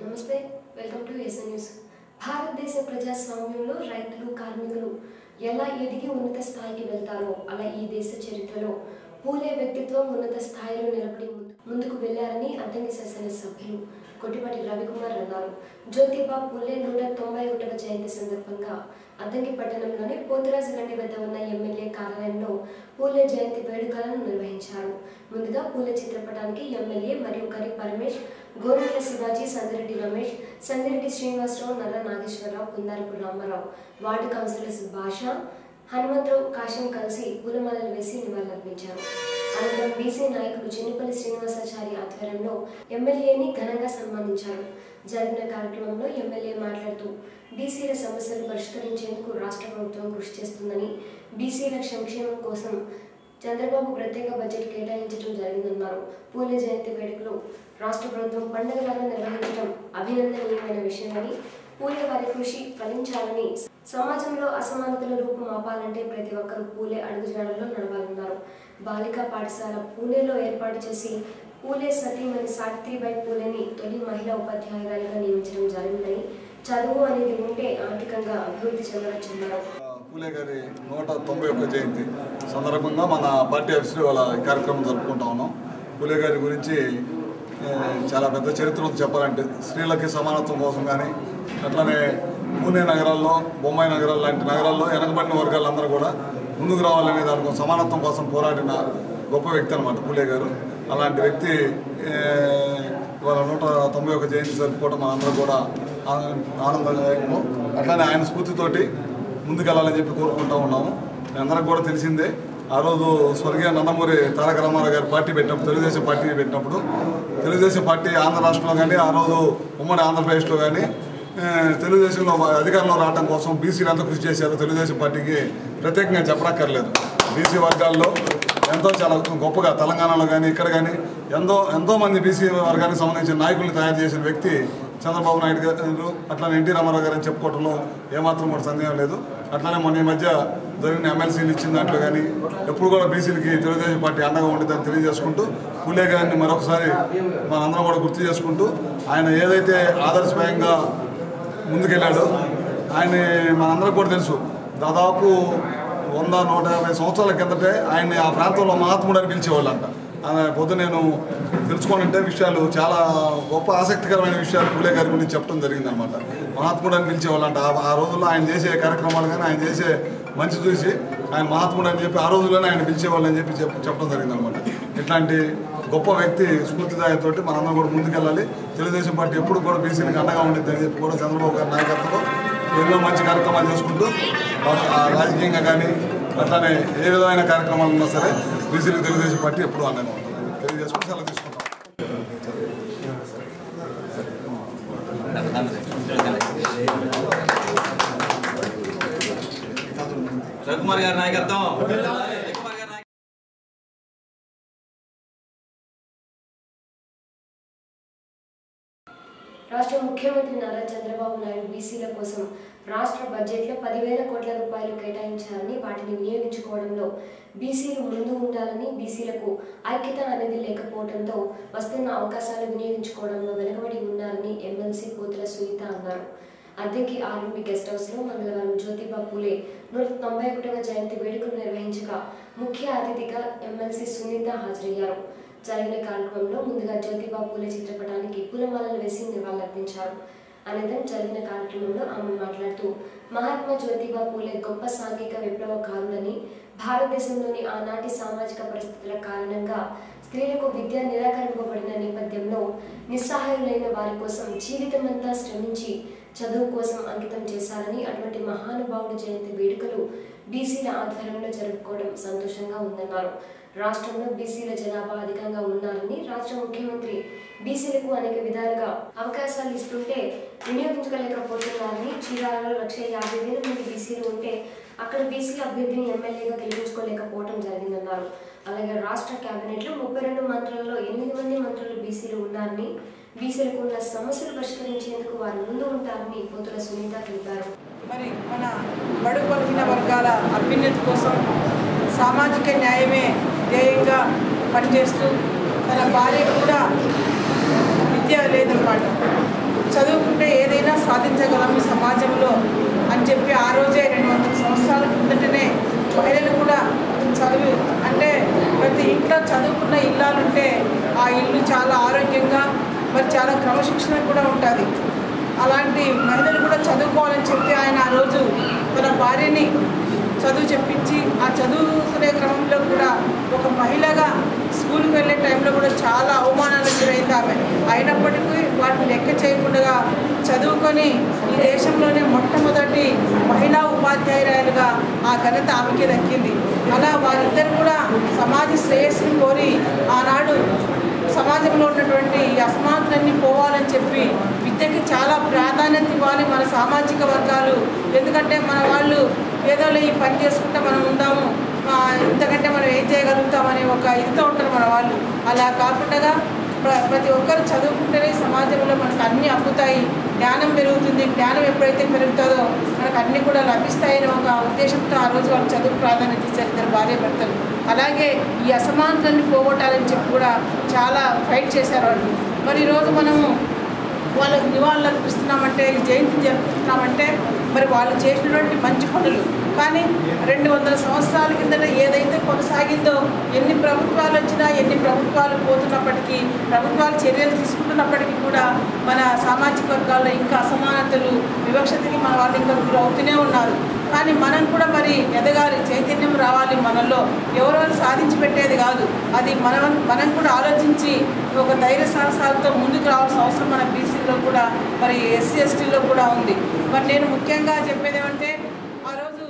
నమస్తే welcome to SN news భారతదేశ ప్రజాస్వామ్యంలో రైతులు కార్మికులు ఎలా ఎదిగి ఉన్నత స్థాయికి వెళ్తారో అలా ఈ దేశ చరిత్రలో పూలే వ్యక్తిత్వం ఉన్నత స్థాయిలో నిలబడి ముందు- ముందుకు వెళ్లారని అద్దంకి శాసన సభ్యులు కొట్టిపాటి రవికుమార్ అన్నారు జ్యోతిబా పూలే నూట తొంభై ఒకటవ జయంతి సందర్భంగా అద్దంకి పట్టణంలోని పోతురాజు గండి వద్ద ఉన్న ఎమ్మెల్యే కార్యాలయంలో పూలే జయంతి వేడుకలను నిర్వహించారు ముందుగా పూలే చిత్రపటానికి ఎమ్మెల్యే మరియు కరి పరమేష్ గోరెడ్ల శివాజీ సందిరెడ్డి రమేష్ సందిరెడ్డి శ్రీనివాసరావు నల్ల నాగేశ్వరరావు కుందారపు రామారావు వార్డు కౌన్సిలర్స్ భాష హనుమంతరావు కాశం కలిసి పూలమాలలు వేసి నివాళులర్పించారు అనంతరం బీసీ నాయకులు చిన్నపల్లి శ్రీనివాసాచారి ఆధ్వర్యంలో ఎమ్మెల్యేని ఘనంగా సన్మానించారు జరిగిన కార్యక్రమంలో ఎమ్మెల్యే మాట్లాడుతూ బీసీల సమస్యలు పరిష్కరించేందుకు రాష్ట్ర ప్రభుత్వం కృషి చేస్తుందని బీసీల సంక్షేమం కోసం చంద్రబాబు ప్రత్యేక బడ్జెట్ కేటాయించడం జరిగిందన్నారు పూలే జయంతి వేడుకలు రాష్ట్ర ప్రభుత్వం పండుగలాగా నిర్వహించడం అభినందనీయమైన విషయమని పూలే వారి కృషి ఫలించాలని సమాజంలో అసమానతల రూపం ఆపాలంటే ప్రతి ఒక్కరూ పూలే అడుగుజాడల్లో నడవాలన్నారు బాలికా పాఠశాల పూణేలో ఏర్పాటు చేసి పూలే సతీమణి సావిత్రిబాయి పూలేని తొలి మహిళా ఉపాధ్యాయురాలిగా నియమించడం జరిగిందని చదువు అనేది ఉంటే ఆర్థికంగా అభివృద్ధి చెందవచ్చన్నారు పూలే గారి నూట తొంభై ఒక్క జయంతి సందర్భంగా మన పార్టీ ఆఫీస్లో వాళ్ళ ఈ కార్యక్రమం జరుపుకుంటా ఉన్నాం పూలే గారి గురించి ఏ, చాలా పెద్ద చరిత్ర ఉంది చెప్పాలంటే స్త్రీలకి సమానత్వం కోసం కానీ అట్లనే పూణే నగరాల్లో బొంబాయి నగరాలు లాంటి నగరాల్లో వెనకబడిన వర్గాలందరూ కూడా ముందుకు రావాలనే దానికోసం సమానత్వం కోసం పోరాడిన గొప్ప వ్యక్తి అనమాట పూలే గారు అలాంటి వ్యక్తి ఏ, వాళ్ళ నూట తొంభై ఒక్క జయంతి జరుపుకోవడం మనందరూ కూడా ఆనంద- ఆనందదాయకము అట్లానే ఆయన స్ఫూర్తితోటి ముందుకెళ్ళాలని చెప్పి కోరుకుంటా ఉన్నాము మీ అందరికి కూడా తెలిసిందే ఆ రోజు స్వర్గీయ నందమూరి తారక రామారావు గారు పార్టీ పెట్టినప్పుడు తెలుగుదేశం పార్టీ పెట్టినప్పుడు తెలుగుదేశం పార్టీ ఆంధ్ర రాష్ట్రంలో కానీ ఆ రోజు ఉమ్మడి ఆంధ్రప్రదేశ్లో కానీ ఆ, తెలుగుదేశంలో అధికారంలో రావడం కోసం బీసీలు అంతా కృషి చేశారు తెలుగుదేశం పార్టీకి ప్రత్యేకంగా చెప్పనక్కర్లేదు బీసీ వర్గాల్లో ఎంతో చాలా గొప్పగా తెలంగాణలో కానీ ఇక్కడ కానీ ఎంతో ఎంతో మంది బీసీ వర్గానికి సంబంధించిన నాయకుల్ని తయారు చేసిన వ్యక్తి చంద్రబాబు నాయుడు గారు అట్లానే ఎన్టీ రామారావు గారు అని చెప్పుకోవడంలో ఏమాత్రం కూడా సందేహం లేదు అట్లానే మొన్న ఈ మధ్య జరిగిన ఎమ్మెల్సీలు ఇచ్చిన దాంట్లో కానీ ఎప్పుడు కూడా బీసీలకి తెలుగుదేశం పార్టీ అండగా ఉంటుందని తెలియజేసుకుంటూ పులే గారిని మరొకసారి మనందరం కూడా గుర్తు చేసుకుంటూ ఆయన ఏదైతే ఆదర్శప్రాయంగా ముందుకెళ్ళాడు ఆయన మనందరికి కూడా తెలుసు దాదాపు వంద నూట యాభై సంవత్సరాల కిందటే ఆయన్ని ఆ ప్రాంతంలో మహాత్ముడు అని పిలిచేవాళ్ళంట ఆయన పొద్దు నేను తెలుసుకోనంటే విషయాలు చాలా గొప్ప ఆసక్తికరమైన విషయాలు పూలే గారి గురించి చెప్పడం జరిగిందనమాట మహాత్ముడు అని పిలిచేవాళ్ళంట ఆ- ఆ రోజుల్లో ఆయన చేసే కార్యక్రమాలు కానీ ఆయన చేసే మంచి చూసి ఆయన మహాత్ముడు అని చెప్పి ఆ రోజుల్లోనే ఆయన పిలిచేవాళ్ళు అని చెప్పి చెప్ చెప్పడం జరిగిందనమాట ఇట్లాంటి గొప్ప వ్యక్తి స్ఫూర్తిదాయతోటి మనందరం కూడా ముందుకెళ్ళాలి తెలుగుదేశం పార్టీ ఎప్పుడు కూడా బీసీలకు అండగా ఉండిద్ది అని చెప్పి కూడా చంద్రబాబు గారి నాయకత్వంలో ఎన్నో మంచి కార్యక్రమాలు చేసుకుంటూ ఆ- ఆ రాజకీయంగా కానీ అట్లానే ఏ విధమైన కార్యక్రమాలు ఉన్నా సరే బీసీలకు తెలుగుదేశం పార్టీ ఎప్పుడు అండగా ఉంటుంది తెలియజేసుకుని సెలవు తీసుకుంటాం రవికుమార్ గారి నాయకత్వం రవికుమార్ గారి నాయకత్వం రాష్ట్ర ముఖ్యమంత్రి నారా చంద్రబాబు నాయుడు బీసీల కోసం రాష్ట్ర బడ్జెట్లో పదివేల కోట్ల రూపాయలు కేటాయించారని వాటిని వినియోగించుకోవడంలో బీసీలు ముందు ఉండాలని బీసీలకు ఐక్యత అనేది లేకపోవడంతో వస్తున్న అవకాశాలు వినియోగించుకోవడంలో వెనుకబడి ఉన్నారని ఎమ్మెల్సీ పోతుల సునీత అన్నారు అద్దెకి ఆర్ఎంపీ గెస్ట్ హౌస్లో మంగళవారం జ్యోతిబా పూలే నూట తొంభై ఒకటవ జయంతి వేడుకలు నిర్వహించగా ముఖ్య అతిథిగా ఎమ్మెల్సీ సునీత హాజరయ్యారు జరిగిన కార్యక్రమంలో ముందుగా జ్యోతిబా పూలే చిత్రపటానికి పూలమాలలు వేసి నివాళులర్పించారు అనంతరం జరిగిన కార్యక్రమంలో ఆమె మాట్లాడుతూ మహాత్మా జ్యోతిబా పూలే గొప్ప సాంఘిక విప్లవకారులని భారతదేశంలోని ఆనాటి సామాజిక పరిస్థితుల కారణంగా స్త్రీలకు విద్య నిరాకరింపబడిన నేపథ్యంలో నిస్సహాయులైన వారి కోసం జీవితమంతా శ్రమించి చదువు కోసం అంకితం చేశారని అటువంటి మహానుభావుడు జయంతి వేడుకలు బీసీల ఆధ్వర్యంలో జరుపుకోవడం సంతోషంగా ఉందన్నారు రాష్ట్రంలో బీసీల జనాభా అధికంగా ఉన్నారని రాష్ట్ర ముఖ్యమంత్రి బీసీలకు అనేక విధాలుగా అవకాశాలు ఇస్తుంటే వినియోగించుకోలేకపోతున్నారని చీరాలలో లక్ష యాభై వేల మంది బీసీలు ఉంటే అక్కడ బీసీ అభ్యర్థిని ఎమ్మెల్యేగా గెలిపించుకోలేకపోవడం జరిగిందన్నారు అలాగే రాష్ట్ర కేబినెట్లో ముప్పై రెండు మంత్రులలో ఎనిమిది మంది మంత్రులు బీసీలు ఉన్నారని బీసీలకు ఉన్న సమస్యలు పరిష్కరించేందుకు వారు ముందు ఉంటారని పోతుల సునీత తెలిపారు మరి మన బడుగు బలహీన వర్గాల అభ్యున్నతి కోసం సామాజిక న్యాయమే ధ్యేయంగా పనిచేస్తూ తన భార్య కూడా విద్య లేదన్నమాట చదువు సాధించగలం ఈ సమాజంలో అని చెప్పి ఆ రోజే రెండు వందల సంవత్సరాల కిందటనే మహిళలు కూడా చదువు అంటే ప్రతి ఇంట్లో చదువుకున్న ఇల్లాలుంటే ఆ ఇల్లు చాలా ఆరోగ్యంగా మరి చాలా క్రమశిక్షణ కూడా ఉంటుంది అలాంటి మహిళలు కూడా చదువుకోవాలని చెప్పి ఆయన ఆ రోజు తన భార్యని చదువు చెప్పించి ఆ చదువుకునే క్రమంలో కూడా ఒక మహిళగా స్కూల్కి వెళ్ళే టైంలో కూడా చాలా అవమానాలకు గురైంది ఆమె అయినప్పటికీ వాటిని లెక్క చేయకుండా చదువుకొని ఈ దేశంలోనే మొట్టమొదటి మహిళా ఉపాధ్యాయురాలుగా ఆ ఘనత ఆమెకే దక్కింది అలా వారిద్దరు కూడా సమాజ శ్రేయస్సుని కోరి ఆనాడు సమాజంలో ఉన్నటువంటి ఈ అసమానతలన్నీ పోవాలని చెప్పి విద్యకి చాలా ప్రాధాన్యత ఇవ్వాలి మన సామాజిక వర్గాలు ఎందుకంటే మన వాళ్ళు ఏదోలే ఈ పని చేసుకుంటే మనం ఉందాము ఆ, ఇంతకంటే మనం ఏం చేయగలుగుతామనే ఒక ఇదితో ఉంటారు మన వాళ్ళు అలా కాకుండా ప్ర- ప్రతి ఒక్కరు చదువుకుంటేనే ఈ సమాజంలో మనకు అన్నీ అబ్బుతాయి జ్ఞానం పెరుగుతుంది జ్ఞానం ఎప్పుడైతే పెరుగుతుందో మనకు అన్నీ కూడా లభిస్తాయని ఒక ఉద్దేశంతో ఆ రోజు వాళ్ళు చదువు ప్రాధాన్యత ఇచ్చారు ఇద్దరు భార్య భర్తలు అలాగే ఈ అసమానతల్ని పోగొట్టాలని చెప్పి కూడా చాలా ఫైట్ చేశారు వాళ్ళు మరి ఈరోజు మనము వాళ్ళకి నివాళులు అర్పిస్తున్నామంటే ఈ జయంతి జరుపుతున్నామంటే మరి వాళ్ళు చేసినటువంటి మంచి పనులు కానీ రెండు వందల సంవత్సరాల కిందట ఏదైతే కొనసాగిందో ఎన్ని ప్రభుత్వాలు వచ్చినా ఎన్ని ప్రభుత్వాలు పోతున్నప్పటికీ ప్రభుత్వాలు చర్యలు తీసుకుంటున్నప్పటికీ కూడా మన సామాజిక వర్గాల్లో ఇంకా అసమానతలు వివక్షతకి మన వాళ్ళు ఇంకా గురవుతూనే ఉన్నారు కానీ మనం కూడా మరి ఎదగాలి చైతన్యం రావాలి మనలో ఎవరో సాధించి పెట్టేది కాదు అది మనం మనం కూడా ఆలోచించి ఒక ధైర్య సాహసాలతో ముందుకు రావాల్సిన అవసరం మన బీసీలో కూడా మరి ఎస్సీ ఎస్టీలో కూడా ఉంది మరి నేను ముఖ్యంగా చెప్పేది ఏమంటే ఆ రోజు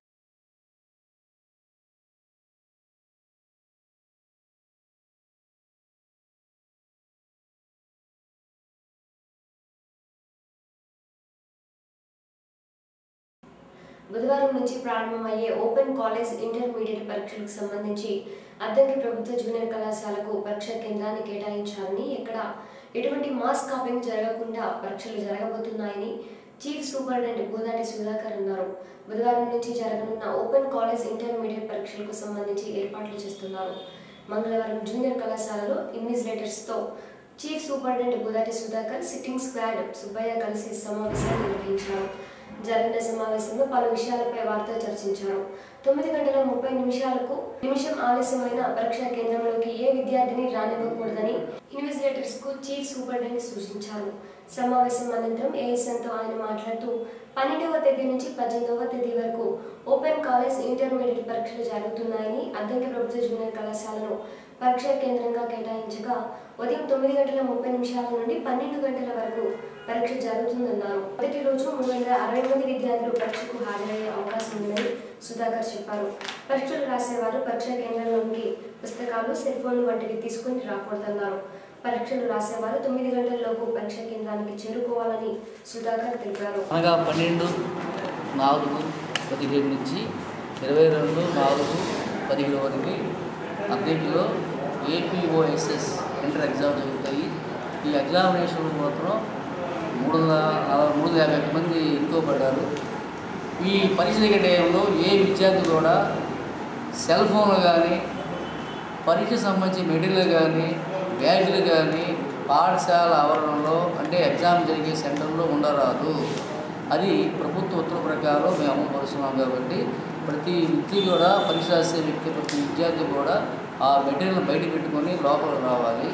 బుధవారం నుంచి ప్రారంభమయ్యే ఓపెన్ కాలేజ్ ఇంటర్మీడియట్ పరీక్షలకు సంబంధించి అద్దంకి ప్రభుత్వ జూనియర్ కళాశాలకు పరీక్ష కేంద్రాన్ని కేటాయించాలని ఎక్కడ ఎటువంటి మాస్ కాపింగ్ జరగకుండా పరీక్షలు జరగబోతున్నాయని చీఫ్ సూపరింటెండెంట్ బోదాటి సుధాకర్ అన్నారు బుధవారం నుంచి జరగనున్న ఓపెన్ కాలేజ్ ఇంటర్మీడియట్ పరీక్షలకు సంబంధించి ఏర్పాట్లు చేస్తున్నారు మంగళవారం జూనియర్ కళాశాలలో ఇన్విజిలేటర్స్తో chief superintendent Budati Sudhakar sitting squad Subbaiah కలిసి సమావేశాన్ని నిర్వహించారు జరిగిన సమావేశంలో పలు విషయాలపై వారితో చర్చించారు తొమ్మిది గంటల ముప్పై నిమిషాలకు నిమిషం ఆలస్యమైన పరీక్షా కేంద్రంలోకి ఏ విద్యార్థిని రానివ్వకూడదని ఇన్విజిలేటర్స్ కు చీఫ్ సూపరింటెండెంట్ సూచించారు సమావేశం అనంతరం ఏఎస్ఎన్తో ఆయన మాట్లాడుతూ పన్నెండవ తేదీ నుంచి పద్దెనిమిదవ తేదీ వరకు ఓపెన్ కాలేజ్ ఇంటర్మీడియట్ పరీక్షలు జరుగుతున్నాయని అద్దంకి ప్రభుత్వ జూనియర్ కళాశాలను పరీక్షా కేంద్రంగా కేటాయించగా ఉదయం తొమ్మిది గంటల ముప్పై నిమిషాల నుండి పన్నెండు గంటల వరకు పరీక్ష జరుగుతుందన్నారు మొదటి రోజు మూడు వందల అరవై మంది విద్యార్థులు పరీక్షకు హాజరయ్యే అవకాశం ఉందని సుధాకర్ చెప్పారు పరీక్షలు రాసేవారు పరీక్షా కేంద్రంలోకి పుస్తకాలు సెల్ ఫోన్లు వంటివి తీసుకుని రాకూడదన్నారు పరీక్షలు రాసేవారు తొమ్మిది గంటలలోపు పరీక్షా కేంద్రానికి చేరుకోవాలని సుధాకర్ తెలిపారు అనగా పన్నెండు నాలుగు పదిహేడు నుంచి ఇరవై రెండు నాలుగు పదిహేడు వరకు అద్దెకిలో ఏపీఓఎస్ఎస్ ఇంటర్ ఎగ్జామ్ జరుగుతాయి ఈ ఎగ్జామినేషన్ మాత్రం మూడు వందల నలభై మూడు వందల యాభై ఒక్క మంది ఎన్నుకోబడ్డారు ఈ పరీక్ష జరిగే టైంలో ఏ విద్యార్థి కూడా సెల్ ఫోన్లు కానీ పరీక్ష సంబంధించి మెటీరియల్ కానీ బ్యాగులు కానీ పాఠశాల ఆవరణలో అంటే ఎగ్జామ్ జరిగే సెంటర్లో ఉండరాదు అది ప్రభుత్వ ఉత్తర్వు ప్రకారం మేము అమలుపరుస్తున్నాం కాబట్టి ప్రతి వ్యక్తి కూడా పరీక్ష రాసే వ్యక్తి ప్రతి విద్యార్థి కూడా ఆ మెటీరియల్ బయట పెట్టుకొని లోపల రావాలి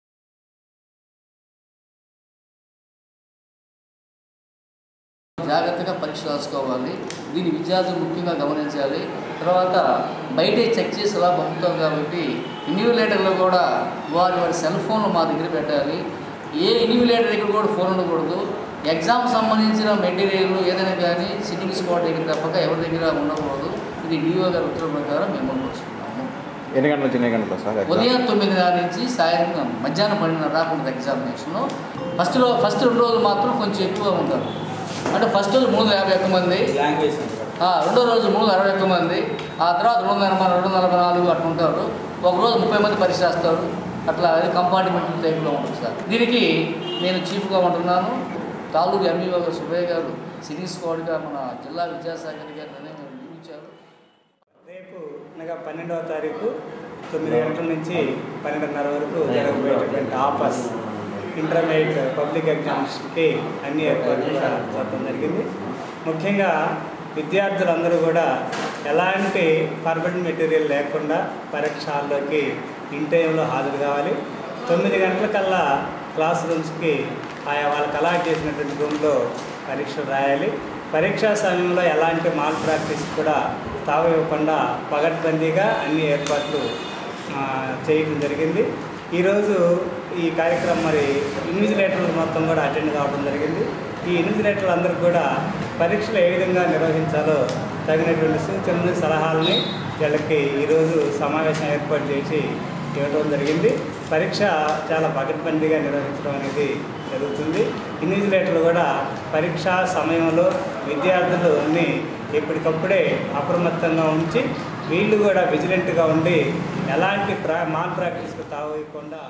జాగ్రత్తగా పరీక్ష రాసుకోవాలి దీన్ని విద్యార్థులు ముఖ్యంగా గమనించాలి తర్వాత బయటే చెక్ చేసి ఎలా పంపుతాం కాబట్టి ఇన్విలేటర్లో కూడా వారి వారి సెల్ ఫోన్లు మా దగ్గర పెట్టాలి ఏ ఇన్విలేటర్ దగ్గర కూడా ఫోన్ ఉండకూడదు ఎగ్జామ్ సంబంధించిన మెటీరియల్ ఏదైనా కానీ సిట్టింగ్ స్పాట్ దగ్గర తప్పక ఎవరి దగ్గర ఉండకూడదు ఇది డిఓ గారి ఉత్తర్వు ప్రకారం మేము అమలుపరుచుకున్నాము ఎన్ని గంటల నుంచి ఎన్ని గంటలు సార్ ఎగ్జామ్? ఉదయం తొమ్మిదిన్నర నుంచి సాయంత్రం మధ్యాహ్నం పన్నెండున్నర దాకా ఉంటుంది ఎగ్జామినేషన్ ఫస్ట్లో ఫస్ట్ రెండు రోజులు మాత్రం కొంచెం ఎక్కువ ఉంటారు అంటే ఫస్ట్ రోజు మూడు వందల యాభై ఒక్క మంది లాంగ్వేజ్ ఆ, రెండో రోజు మూడు వందల అరవై ఒక్క మంది ఆ తర్వాత రెండు వందల ఎనభై రెండు వందల నలభై నాలుగు అట్లా ఉంటారు ఒక రోజు ముప్పై మంది పరీక్ష రాస్తారు అట్లా అది కంపార్ట్మెంట్ టైప్లో ఉంటుంది సార్ దీనికి నేను చీఫ్గా ఉంటున్నాను తాలూకు ఎంఈఓ గారు సుబ్బయ్య గారు సిటీ స్క్వాడ్గా మన జిల్లా విద్యాశాఖ గారు నిర్ణయం నియమించారు రేపు అనగా పన్నెండవ తారీఖు తొమ్మిది గంటల నుంచి పన్నెండున్నర వరకు జరగబోయేటటువంటి ఆపస్ ఇంటర్మీడియట్ పబ్లిక్ ఎగ్జామ్స్కి అన్ని ఏర్పాట్లు కూడా చెప్పడం జరిగింది ముఖ్యంగా విద్యార్థులందరూ కూడా ఎలాంటి ఫర్బిడ్ మెటీరియల్ లేకుండా పరీక్ష హాల్లోకి ఇన్ టైంలో హాజరు కావాలి తొమ్మిది గంటలకల్లా క్లాస్ రూమ్స్కి ఆయా వాళ్ళకి అలాట్ చేసినటువంటి రూమ్లో పరీక్షలు రాయాలి పరీక్షా సమయంలో ఎలాంటి మాల్ ప్రాక్టీస్ కూడా తావు ఇవ్వకుండా పగడ్బందీగా అన్ని ఏర్పాట్లు ఆ, చేయడం జరిగింది ఈరోజు ఈ కార్యక్రమం మరి ఇన్విజిలేటర్లు మొత్తం కూడా అటెండ్ కావడం జరిగింది ఈ ఇన్విజిలేటర్లు అందరూ కూడా పరీక్షలు ఏ విధంగా నిర్వహించాలో తగినటువంటి సూచనలు సలహాలని వీళ్ళకి ఈరోజు సమావేశం ఏర్పాటు చేసి ఇవ్వడం జరిగింది పరీక్ష చాలా పకడ్బందీగా నిర్వహించడం అనేది జరుగుతుంది ఇన్విజిలేటర్లు కూడా పరీక్షా సమయంలో విద్యార్థులు అన్ని ఎప్పటికప్పుడే అప్రమత్తంగా ఉంచి వీళ్ళు కూడా విజిలెంట్గా ఉండి ఎలాంటి ప్రా మాల్ ప్రాక్టీస్కి తావేయకుండా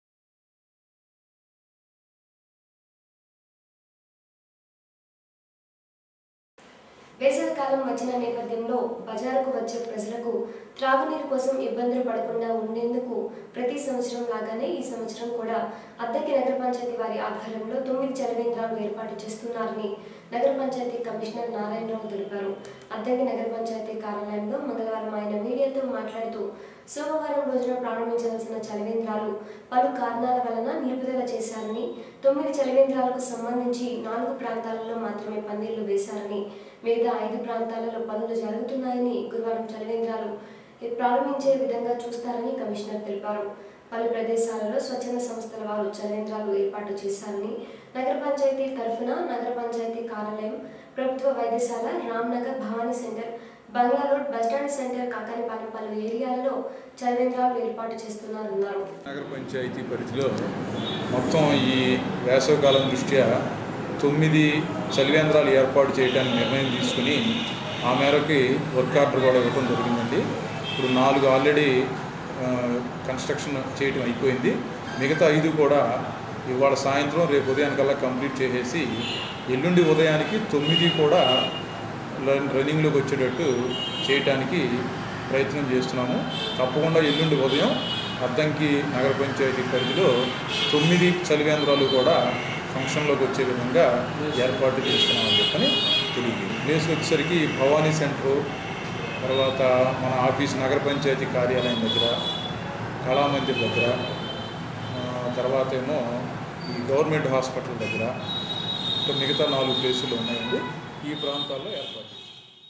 వేసవికాలం వచ్చిన నేపథ్యంలో బజారుకు వచ్చే ప్రజలకు త్రాగునీరు కోసం ఇబ్బందులు పడకుండా ఉండేందుకు ప్రతి సంవత్సరం లాగానే ఈ సంవత్సరం కూడా అద్దెకి నగర పంచాయతీ వారి ఆధ్వర్యంలో తొమ్మిది చలవేంద్రాలు ఏర్పాటు చేస్తున్నారని నగర పంచాయతీ కమిషనర్ నారాయణరావు తెలిపారు అద్దెకి నగర పంచాయతీ కార్యాలయంలో మంగళవారం ఆయన మీడియాతో మాట్లాడుతూ సోమవారం రోజున ప్రారంభించాల్సిన చలవేంద్రాలు పలు కారణాల వలన నిలుపుదల చేశారని తొమ్మిది చలవేంద్రాలకు సంబంధించి నాలుగు ప్రాంతాలలో మాత్రమే పందిళ్లు వేశారని మిగతా ఐదు ప్రాంతాలలో పనులు జరుగుతున్నాయని గురువారం చలవేంద్రాలు ప్రారంభించే విధంగా చూస్తారని కమిషనర్ తెలిపారు పలు ప్రదేశాలలో స్వచ్ఛంద సంస్థల వారు చలవేంద్రాలు ఏర్పాటు చేశారని నగర పంచాయతీ తరఫున నగర పంచాయతీ కార్యాలయం ప్రభుత్వ వైద్యశాల Ramnagar Bhavani centre Bangla road bus stand centre Kakanipalem పలు ఏరియాలలో చలవేంద్రాలు ఏర్పాటు చేస్తున్నారన్నారు నగర పంచాయతీ పరిధిలో మొత్తం ఈ వేసవికాలం దృష్ట్యా తొమ్మిది చలివేంద్రాలు ఏర్పాటు చేయడానికి నిర్ణయం తీసుకుని ఆ మేరకి వర్క్ ఆర్డర్ కూడా ఇవ్వడం జరిగిందండి ఇప్పుడు నాలుగు ఆల్రెడీ ఆ, కన్స్ట్రక్షన్ చేయడం అయిపోయింది మిగతా ఐదు కూడా ఇవాళ సాయంత్రం రేపు ఉదయానికల్లా కంప్లీట్ చేసేసి ఎల్లుండి ఉదయానికి తొమ్మిది కూడా రన్- రన్నింగ్లోకి వచ్చేటట్టు చేయటానికి ప్రయత్నం చేస్తున్నాము తప్పకుండా ఎల్లుండి ఉదయం అద్దంకి నగర పంచాయతీ పరిధిలో తొమ్మిది చలివేంద్రాలు కూడా ఫంక్షన్లోకి వచ్చే విధంగా ఏర్పాటు చేస్తున్నామని చెప్పని తెలియదు ప్లేస్ వచ్చేసరికి భవానీ సెంటరు తర్వాత మన ఆఫీస్ నగర పంచాయతీ కార్యాలయం దగ్గర కళామందిర్ దగ్గర ఆ, తర్వాత ఏమో ఈ గవర్నమెంట్ హాస్పిటల్ దగ్గర ఇంకా మిగతా నాలుగు ప్లేసులు ఉన్నాయండి ఈ ప్రాంతాల్లో ఏర్పాటు చేస్తాం.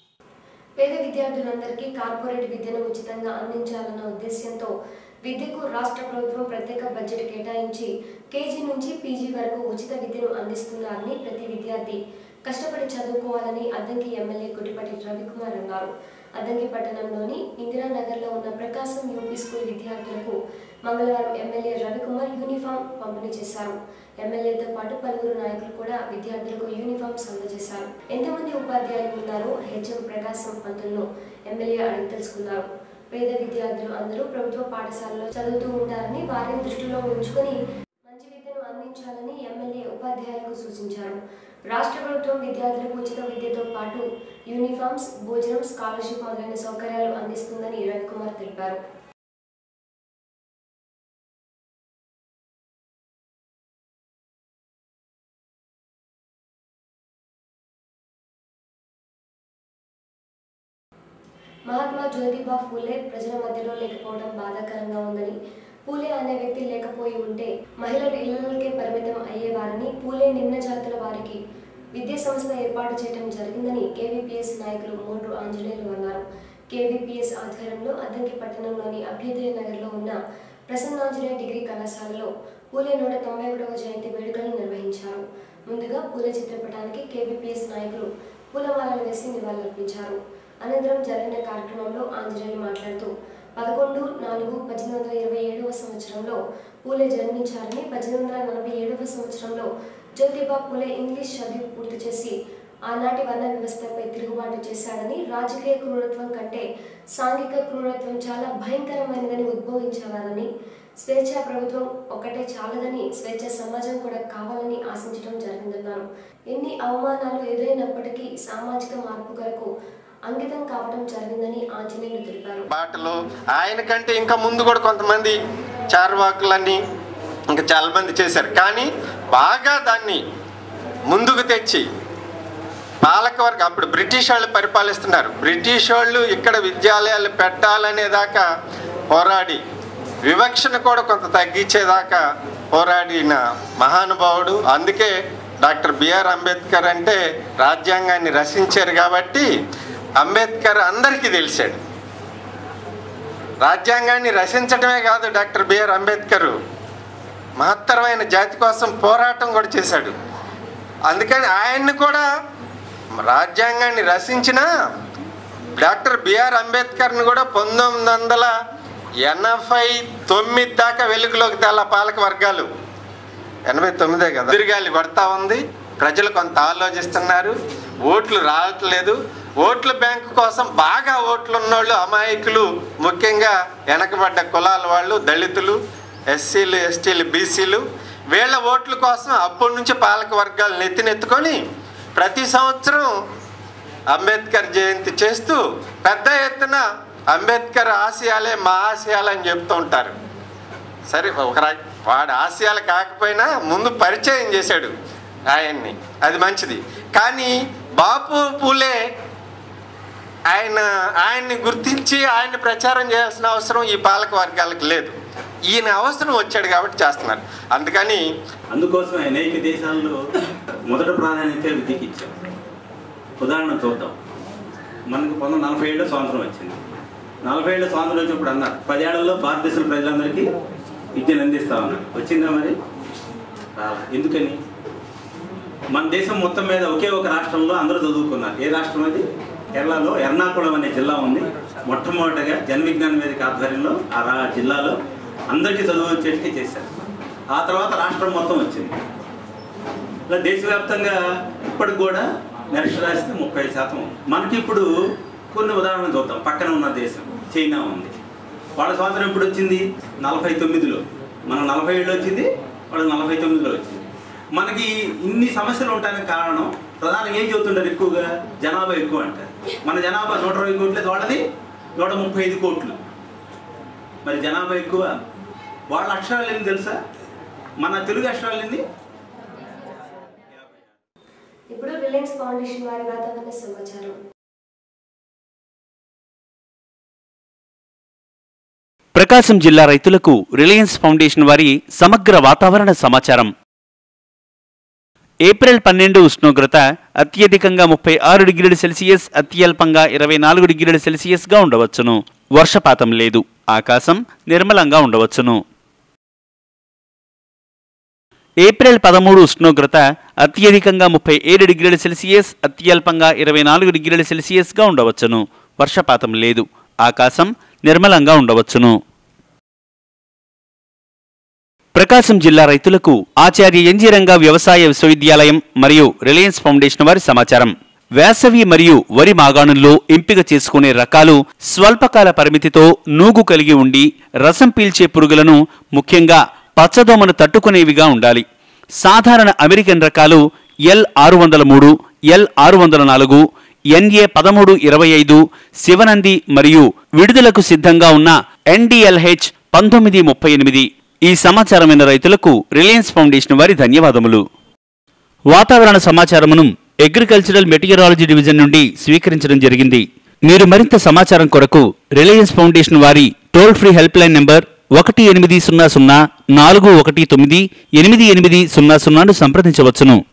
పేద విద్యార్థులందరికీ కార్పొరేట్ విద్యను ఉచితంగా అందించాలన్న ఉద్దేశ్యంతో విద్యకు రాష్ట్ర ప్రభుత్వం ప్రత్యేక బడ్జెట్ కేటాయించి కేజీ నుంచి పీజీ వరకు ఉచిత విద్యను అందిస్తున్నారని ప్రతి విద్యార్థి కష్టపడి చదువుకోవాలని అద్దంకి ఎమ్మెల్యే గుడిపటి రవికుమార్ అన్నారు అద్దంకి పట్టణంలోని ఇందిరానగర్లో ఉన్న ప్రకాశం యూపీ స్కూల్ విద్యార్థులకు మంగళవారం ఎమ్మెల్యే రవికుమార్ యూనిఫామ్ పంపిణీ చేశారు ఎమ్మెల్యేతో పాటు పలువురు నాయకులు కూడా విద్యార్థులకు యూనిఫామ్స్ అందజేశారు ఎంతమంది ఉపాధ్యాయులు ఉన్నారో హెచ్ఎం ప్రకాశం పంతులను ఎమ్మెల్యే అడిగి తెలుసుకున్నారు పేద విద్యార్థులు అందరూ ప్రభుత్వ పాఠశాలలో చదువుతూ ఉంటారని వారిని దృష్టిలో ఉంచుకొని మంచి విద్యను అందించాలని ఎమ్మెల్యే ఉపాధ్యాయులకు సూచించారు రాష్ట్ర ప్రభుత్వం విద్యార్థులకు ఉచిత విద్యతో పాటు యూనిఫామ్స్ భోజనం స్కాలర్షిప్ మొదలైన సౌకర్యాలు అందిస్తుందని రవికుమార్ తెలిపారు మహాత్మా జ్యోతిబా ఫూలే ప్రజల మధ్యలో లేకపోవడం బాధాకరంగా ఉందని పూలే అనే వ్యక్తి లేకపోయి ఉంటే మహిళలు ఇళ్లకే పరిమితం అయ్యేవారని పూలే నిమ్న జాతుల వారికి విద్యా సంస్థ ఏర్పాటు చేయడం జరిగిందని కేవీపీఎస్ నాయకులు మూడ్రు ఆంజనేయులు అన్నారు కేవీపీఎస్ ఆధ్వర్యంలో అద్దంకి పట్టణంలోని అభ్యుదయ నగర్లో ఉన్న ప్రసన్నాంజనేయ డిగ్రీ కళాశాలలో పూలే నూట తొంభై ఒకటవ జయంతి వేడుకలను నిర్వహించారు ముందుగా పూలే చిత్రపటానికి కేవీపీఎస్ నాయకులు పూలమాలలు వేసి నివాళులర్పించారు అనంతరం జరిగిన కార్యక్రమంలో ఆంజనేయులు మాట్లాడుతూ పదకొండు నాలుగు పద్దెనిమిది వందల ఇరవై ఏడవ సంవత్సరంలో పూలే జన్మించారని పద్దెనిమిది వందల నలభై ఏడవ సంవత్సరంలో జ్యోతిబా పూలే ఇంగ్లీష్ చదివి పూర్తి చేసి ఆనాటి వర్ణ వ్యవస్థపై తిరుగుబాటు చేశాడని రాజకీయ క్రూరత్వం కంటే సాంఘిక క్రూరత్వం చాలా భయంకరమైనదని ఉద్భవించేవారని స్వేచ్ఛా ప్రభుత్వం ఒకటే చాలదని స్వేచ్ఛ సమాజం కూడా కావాలని ఆశించడం జరిగిందన్నారు ఎన్ని అవమానాలు ఎదురైనప్పటికీ సామాజిక మార్పు కొరకు అంకితం కావడం జరిగిందని ఆంజనేయులు తెలిపారు బాటలో ఆయన కంటే ఇంకా ముందు కూడా కొంతమంది చార్వాకులని ఇంకా చాలామంది చేశారు కానీ బాగా దాన్ని ముందుకు తెచ్చి పాలకవర్గం అప్పుడు బ్రిటిష్ వాళ్ళు పరిపాలిస్తున్నారు బ్రిటిష్ వాళ్ళు ఇక్కడ విద్యాలయాలు పెట్టాలనే దాకా పోరాడి వివక్షను కూడా కొంత తగ్గించేదాకా పోరాడిన మహానుభావుడు అందుకే డాక్టర్ బిఆర్ అంబేద్కర్ అంటే రాజ్యాంగాన్ని రచించారు కాబట్టి అంబేద్కర్ అందరికీ తెలిసాడు రాజ్యాంగాన్ని రచించడమే కాదు డాక్టర్ బిఆర్ అంబేద్కర్ మహత్తరమైన జాతి కోసం పోరాటం కూడా చేశాడు అందుకని ఆయన్ని కూడా రాజ్యాంగాన్ని రచించిన డాక్టర్ బిఆర్ అంబేద్కర్ని కూడా పంతొమ్మిది వందల ఎనభై తొమ్మిది దాకా వెలుగులోకి తెల్ల పాలక వర్గాలు ఎనభై తొమ్మిదే కదా తిరిగాలి కొడతా ఉంది ప్రజలు కొంత ఆలోచిస్తున్నారు ఓట్లు రావట్లేదు ఓట్ల బ్యాంకు కోసం బాగా ఓట్లు ఉన్నోళ్ళు అమాయకులు ముఖ్యంగా వెనకబడ్డ కులాల వాళ్ళు దళితులు ఎస్సీలు ఎస్టీలు బీసీలు వీళ్ళ ఓట్ల కోసం అప్పటి నుంచి పాలక వర్గాలు నెత్తినెత్తుకొని ప్రతి సంవత్సరం అంబేద్కర్ జయంతి చేస్తూ పెద్ద ఎత్తున అంబేద్కర్ ఆశయాలే మా ఆశయాలు అని చెప్తూ ఉంటారు సరే ఒక రా- వాడి ఆశయాలు కాకపోయినా ముందు పరిచయం చేశాడు ఆయన్ని అది మంచిది కానీ బాపు పూలే ఆయన ఆయన్ని గుర్తించి ఆయన్ని ప్రచారం చేయాల్సిన అవసరం ఈ పాలక వర్గాలకు లేదు ఈయన అవసరం వచ్చాడు కాబట్టి చేస్తున్నారు అందుకని అందుకోసం అనేక దేశాల్లో మొదట ప్రాధాన్యత విద్యకి ఇచ్చాం ఉదాహరణ చూద్దాం మనకు పంతొమ్మిది నలభై ఏళ్ళ స్వాతంత్రం వచ్చింది నలభై ఏళ్ళ స్వాతంత్రం వచ్చినప్పుడు అన్నారు పదేళ్లలో భారతదేశం ప్రజలందరికీ విద్యను అందిస్తా ఉన్నారు వచ్చిందా మరి రాలా. ఎందుకని మన దేశం మొత్తం మీద ఒకే ఒక రాష్ట్రంలో అందరూ చదువుకున్నారు ఏ రాష్ట్రం అది కేరళలో ఎర్నాకుళం అనే జిల్లా ఉంది మొట్టమొదటగా జన విజ్ఞాన వేదిక ఆధ్వర్యంలో ఆ రా- జిల్లాలో అందరికీ చదువు వచ్చేట్టుగా చేశారు ఆ తర్వాత రాష్ట్రం మొత్తం వచ్చింది ఇలా దేశవ్యాప్తంగా ఇప్పటికి కూడా నిరక్షరాస్యత ముప్పై శాతం ఉంది. మనకి ఇప్పుడు కొన్ని ఉదాహరణలు చూద్దాం పక్కన ఉన్న దేశం చైనా ఉంది వాళ్ళ స్వాతంత్రం ఎప్పుడు వచ్చింది నలభై తొమ్మిదిలో మనం నలభై ఏళ్ళు వచ్చింది వాళ్ళు నలభై తొమ్మిదిలో వచ్చింది మనకి ఇన్ని సమస్యలు ఉండడానికి కారణం ప్రధానంగా ఏం చెబుతుంటారు ఎక్కువగా జనాభా ఎక్కువ అంటారు మన జనాభా నూట ఇరవై కోట్లేదు వాళ్ళది నూట ముప్పై ఐదు కోట్లు మరి జనాభా ఎక్కువ వాళ్ళ అక్షరాలు ఏంది తెలుసా మన తెలుగు అక్షరాలు ఏంది ఇప్పుడు రిలయన్స్ ఫౌండేషన్ వారి వాతావరణ సమాచారం ప్రకాశం జిల్లా రైతులకు రిలయన్స్ ఫౌండేషన్ వారి సమగ్ర వాతావరణ సమాచారం ఏప్రిల్ పన్నెండు ఉష్ణోగ్రత అత్యధికంగా ముప్పై ఆరు డిగ్రీల సెల్సియస్ అత్యల్పంగా ఇరవై నాలుగు డిగ్రీల సెల్సియస్గా ఉండవచ్చును వర్షపాతం లేదు ఆకాశం నిర్మలంగా ఉండవచ్చును ఏప్రిల్ పదమూడు ఉష్ణోగ్రత అత్యధికంగా ముప్పై ఏడు డిగ్రీల సెల్సియస్ అత్యల్పంగా ఇరవై నాలుగు డిగ్రీల సెల్సియస్గా ఉండవచ్చును వర్షపాతం లేదు ఆకాశం నిర్మలంగా ఉండవచ్చును ప్రకాశం జిల్లా రైతులకు ఆచార్య ఎన్జీరంగా వ్యవసాయ విశ్వవిద్యాలయం మరియు రిలయన్స్ ఫౌండేషన్ వారి సమాచారం వేసవి మరియు వరి మాగాణుల్లో ఎంపిక చేసుకునే రకాలు స్వల్పకాల పరిమితితో నూగు కలిగి ఉండి రసం పీల్చే పురుగులను ముఖ్యంగా పచ్చదోమను తట్టుకునేవిగా ఉండాలి సాధారణ అమెరికన్ రకాలు ఎల్ ఆరు వందల మూడు ఎల్ ఆరు వందల నాలుగు ఎన్ఏ పదమూడు ఇరవై ఐదు శివనంది మరియు విడుదలకు సిద్ధంగా ఉన్న ఎన్డిఎల్హెచ్ పంతొమ్మిది ముప్పై ఎనిమిది ఈ సమాచారమైన రైతులకు రిలయన్స్ ఫౌండేషన్ వారి ధన్యవాదములు వాతావరణ సమాచారమును అగ్రికల్చరల్ మెటీరియలాజీ డివిజన్ నుండి స్వీకరించడం జరిగింది మీరు మరింత సమాచారం కొరకు రిలయన్స్ ఫౌండేషన్ వారి toll free helpline number ఒకటి ఎనిమిది సున్నా సున్నా నాలుగు ఒకటి తొమ్మిది ఎనిమిది ఎనిమిది సున్నా సున్నాను సంప్రదించవచ్చును